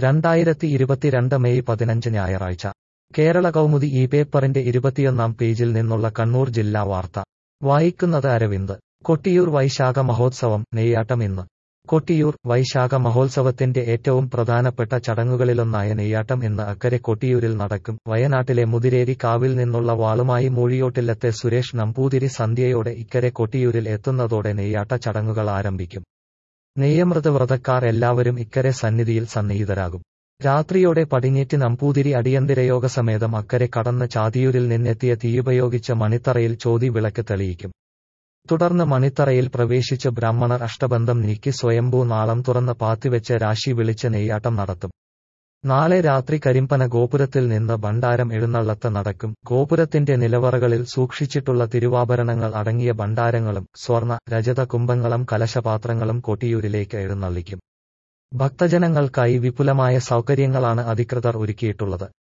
രണ്ടായിരത്തി ഇരുപത്തിരണ്ട് മെയ് പതിനഞ്ച് ഞായറാഴ്ച കേരള കൗമുദി ഈ പേപ്പറിന്റെ ഇരുപത്തിയൊന്നാം പേജിൽ നിന്നുള്ള കണ്ണൂർ ജില്ലാ വാർത്ത വായിക്കുന്നത് അരവിന്ദ് കൊട്ടിയൂർ വൈശാഖ മഹോത്സവം നെയ്യാട്ടം ഇന്ന് കൊട്ടിയൂർ വൈശാഖ മഹോത്സവത്തിന്റെ ഏറ്റവും പ്രധാനപ്പെട്ട ചടങ്ങുകളിലൊന്നായ നെയ്യാട്ടം ഇന്ന് അക്കരെ കൊട്ടിയൂരിൽ നടക്കും വയനാട്ടിലെ മുതിരേരി കാവിൽ നിന്നുള്ള വാളുമായി മൂഴിയോട്ടില്ലത്തെ സുരേഷ് നമ്പൂതിരി സന്ധ്യയോടെ ഇക്കരെ കൊട്ടിയൂരിൽ എത്തുന്നതോടെ നെയ്യാട്ട ചടങ്ങുകൾ ആരംഭിക്കും നെയ്യമൃത വ്രതക്കാർ എല്ലാവരും ഇക്കരെ സന്നിധിയിൽ സന്നിഹിതരാകും രാത്രിയോടെ പടിഞ്ഞേറ്റ് നമ്പൂതിരി അടിയന്തരയോഗസമേതം അക്കരെ കടന്ന് ചാതിയൂരിൽ നിന്നെത്തിയ തീയുപയോഗിച്ച് മണിത്തറയിൽ ചോതി വിളക്ക് തെളിയിക്കും തുടർന്ന് മണിത്തറയിൽ പ്രവേശിച്ച് ബ്രാഹ്മണർ അഷ്ടബന്ധം നീക്കി സ്വയംഭൂ നാളം തുറന്ന് പാത്തിവെച്ച് രാശി വിളിച്ച് നെയ്യാട്ടം നടത്തും നാളെ രാത്രി കരിമ്പന ഗോപുരത്തിൽ നിന്ന് ഭണ്ഡാരം എഴുന്നള്ളത്ത് നടക്കും ഗോപുരത്തിന്റെ നിലവറകളിൽ സൂക്ഷിച്ചിട്ടുള്ള തിരുവാഭരണങ്ങൾ അടങ്ങിയ ഭണ്ഡാരങ്ങളും സ്വർണ രജത കുംഭങ്ങളും കലശപാത്രങ്ങളും കൊട്ടിയൂരിലേക്ക് എഴുന്നള്ളിക്കും ഭക്തജനങ്ങൾക്കായി വിപുലമായ സൗകര്യങ്ങളാണ് അധികൃതർ ഒരുക്കിയിട്ടുള്ളത്